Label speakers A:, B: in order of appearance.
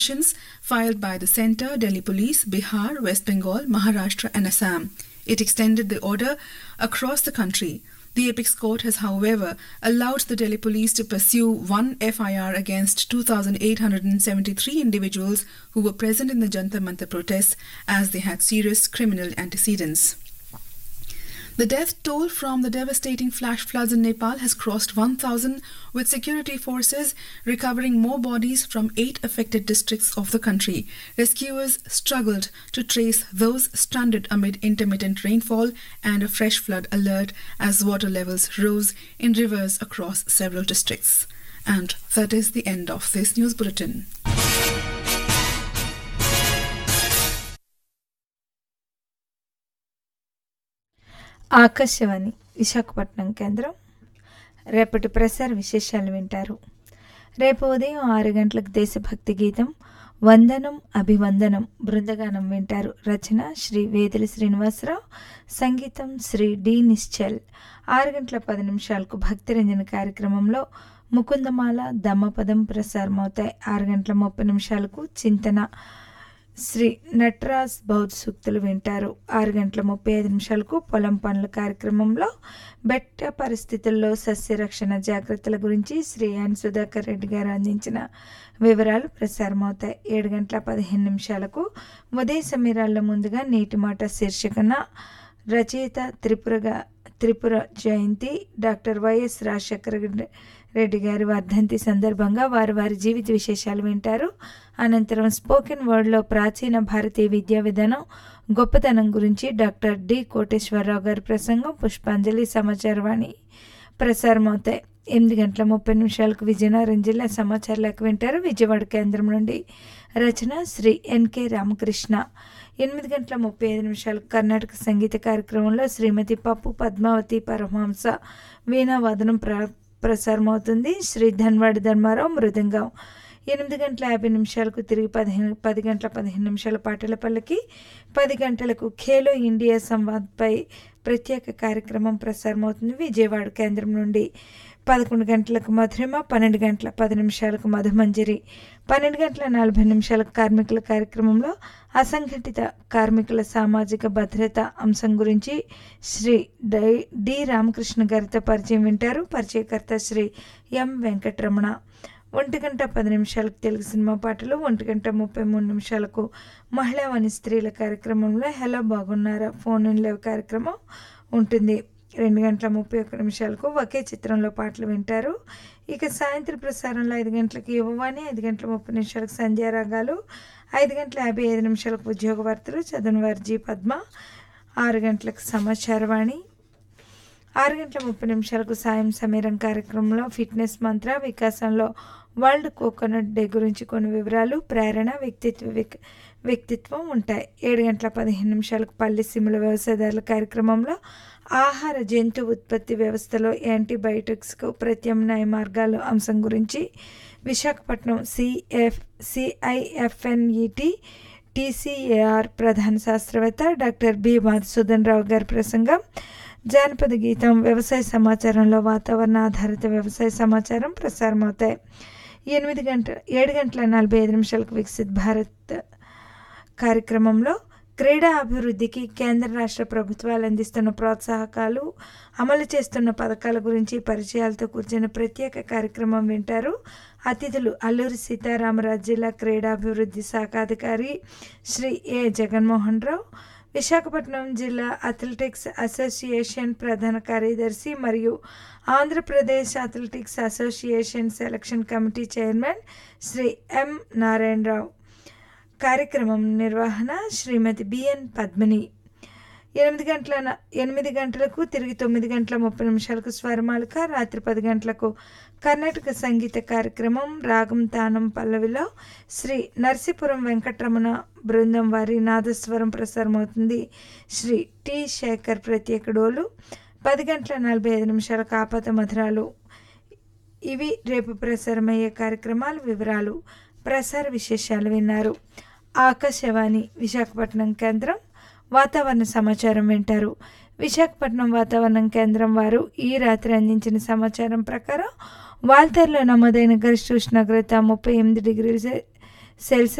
A: petitions filed by the Centre, Delhi Police, Bihar, West Bengal, Maharashtra, and Assam. It extended the order across the country. The Apex Court has, however, allowed the Delhi Police to pursue one FIR against 2,873 individuals who were present in the Jantar Mantar protests as they had serious criminal antecedents. The death toll from the devastating flash floods in Nepal has crossed 1,000, with security forces recovering more bodies from eight affected districts of the country. Rescuers struggled to trace those stranded amid intermittent rainfall and a fresh flood alert as water levels rose in rivers across several districts. And that is the end of this news bulletin.
B: Akashvani Visakhapatnam కేంద్రం రేపటి ప్రసార విశేషాలు వింటారు రేపు ఉదయం ఆరు గంటలకు దేశభక్తి గీతం వందనం అభివందనం బృందగానం వింటారు రచన శ్రీ వేదిలి శ్రీనివాసరావు సంగీతం శ్రీ డి నిశ్చల్ ఆరు గంటల పది నిమిషాలకు భక్తిరంజన కార్యక్రమంలో ముకుందమాల దమ్మపదం ప్రసారమవుతాయి ఆరు గంటల ముప్పై నిమిషాలకు చింతన శ్రీ నటరాజ్ బౌద్ధ సూక్తులు వింటారు ఆరు గంటల ముప్పై ఐదు నిమిషాలకు పొలం పనుల కార్యక్రమంలో బెట్ట పరిస్థితుల్లో సస్యరక్షణ జాగ్రత్తల గురించి శ్రీ ఎన్ సుధాకర్ రెడ్డి గారు అందించిన వివరాలు ప్రసారమవుతాయి ఏడు గంటల పదిహేను నిమిషాలకు ఉదయ సమీరాల్లో ముందుగా నీటి మాట శీర్షికన రచయిత త్రిపురగా త్రిపుర జయంతి డాక్టర్ వైఎస్ రాజశేఖర రెడ్డి గారి వర్ధంతి సందర్భంగా వారు వారి జీవిత విశేషాలు వింటారు అనంతరం స్పోకెన్ వర్డ్లో ప్రాచీన భారతీయ విద్యా విధానం గొప్పతనం గురించి డాక్టర్ డి కోటేశ్వరరావు గారి ప్రసంగం పుష్పాంజలి సమాచారవాణి ప్రసారం అవుతాయి ఎనిమిది గంటల ముప్పై నిమిషాలకు విజయనగరం జిల్లా సమాచార లేఖ వింటారు విజయవాడ కేంద్రం నుండి రచన శ్రీ ఎన్కే రామకృష్ణ ఎనిమిది గంటల ముప్పై ఐదు నిమిషాలకు కర్ణాటక సంగీత కార్యక్రమంలో శ్రీమతి పప్పు పద్మావతి పరమహంస వీణావాదనం ప్ర ప్రసారం అవుతుంది శ్రీ ధన్వాడి ధర్మారావు మృదంగం ఎనిమిది గంటల యాభై నిమిషాలకు తిరిగి పదిహేను పది గంటల పదిహేను నిమిషాల పాటల పల్లకి పది గంటలకు ఖేలో ఇండియా సంవాద్పై ప్రత్యేక కార్యక్రమం ప్రసారం అవుతుంది విజయవాడ కేంద్రం నుండి పదకొండు గంటలకు మధురిమ పన్నెండు గంటల పది నిమిషాలకు మధుమంజరి పన్నెండు గంటల నలభై నిమిషాలకు కార్మికుల కార్యక్రమంలో అసంఘటిత కార్మికుల సామాజిక భద్రత అంశం గురించి శ్రీ డై డి రామకృష్ణ గారితో పరిచయం వింటారు పరిచయకర్త శ్రీ ఎం వెంకటరమణ ఒంటి గంట పది నిమిషాలకు తెలుగు సినిమా పాటలు ఒంటి గంట ముప్పై మూడు నిమిషాలకు మహిళావాణి స్త్రీల కార్యక్రమంలో హలో బాగున్నారా ఫోన్ ఇన్ లేవ్ కార్యక్రమం ఉంటుంది రెండు గంటల ముప్పై ఒక్క నిమిషాలకు ఒకే చిత్రంలో పాటలు వింటారు ఇక సాయంత్రం ప్రసారంలో ఐదు గంటలకు యువవాణి ఐదు గంటల ముప్పై నిమిషాలకు సంధ్యా రాగాలు ఐదు గంటల యాభై ఐదు నిమిషాలకు ఉద్యోగ వార్తలు చదువుని వారి జీ పద్మ ఆరు గంటలకు సమాచారవాణి ఆరు గంటల ముప్పై నిమిషాలకు సాయం సమీరం కార్యక్రమంలో ఫిట్నెస్ మంత్ర వికాసంలో వరల్డ్ కోకోనట్ డే గురించి కొన్ని వివరాలు ప్రేరణ వ్యక్తిత్వ విక్ వ్యక్తిత్వం ఉంటాయి ఏడు గంటల పదిహేను నిమిషాలకు పల్లి సిముల వ్యవసాయదారుల కార్యక్రమంలో ఆహార జంతు ఉత్పత్తి వ్యవస్థలో యాంటీబయోటిక్స్కు ప్రత్యామ్నాయ మార్గాలు అంశం గురించి విశాఖపట్నం సిఎఫ్ సిఐఎఫ్ఎన్ఈటి టీసీఏఆర్ ప్రధాన శాస్త్రవేత్త డాక్టర్ బి మధుసూదన్ రావు గారి ప్రసంగం జానపద గీతం వ్యవసాయ సమాచారంలో వాతావరణ ఆధారిత వ్యవసాయ సమాచారం ప్రసారం అవుతాయి ఎనిమిది గంటల ఏడు గంటల నలభై ఐదు నిమిషాలకు వికసిత్ భారత్ కార్యక్రమంలో క్రీడా అభివృద్ధికి కేంద్ర రాష్ట్ర ప్రభుత్వాలు అందిస్తున్న ప్రోత్సాహకాలు అమలు చేస్తున్న పథకాల గురించి పరిచయాలతో కూర్చున్న ప్రత్యేక కార్యక్రమం వింటారు అతిథులు అల్లూరి సీతారామరాజు జిల్లా క్రీడాభివృద్ధి శాఖ అధికారి శ్రీ ఏ జగన్మోహన్ రావు విశాఖపట్నం జిల్లా అథ్లెటిక్స్ అసోసియేషన్ ప్రధాన కార్యదర్శి మరియు Andhra Pradesh athletics association selection committee chairman Shri M Narayana Rao కార్యక్రమం నిర్వహణ శ్రీమతి బిఎన్ పద్మిని ఎనిమిది గంటల ఎనిమిది గంటలకు తిరిగి తొమ్మిది గంటల ముప్పై నిమిషాలకు స్వరమాలిక రాత్రి పది గంటలకు కర్ణాటక సంగీత కార్యక్రమం రాగం తానం పల్లవిలో శ్రీ నరసీపురం వెంకటరమణ బృందం వారి నాదస్వరం ప్రసారం అవుతుంది శ్రీ టి శేఖర్ ప్రత్యేక డోలు పది గంటల నలభై ఐదు నిమిషాలకు ఆపత మధురాలు ఇవి రేపు ప్రసారమయ్యే కార్యక్రమాల వివరాలు ప్రసార విశేషాలు విన్నారు ఆకాశవాణి విశాఖపట్నం కేంద్రం వాతావరణ సమాచారం వింటారు విశాఖపట్నం వాతావరణం కేంద్రం వారు ఈ రాత్రి అందించిన సమాచారం ప్రకారం వాల్తేరులో నమోదైన గరిష్ట ఉష్ణోగ్రత ముప్పై ఎనిమిది డిగ్రీల సెల్స్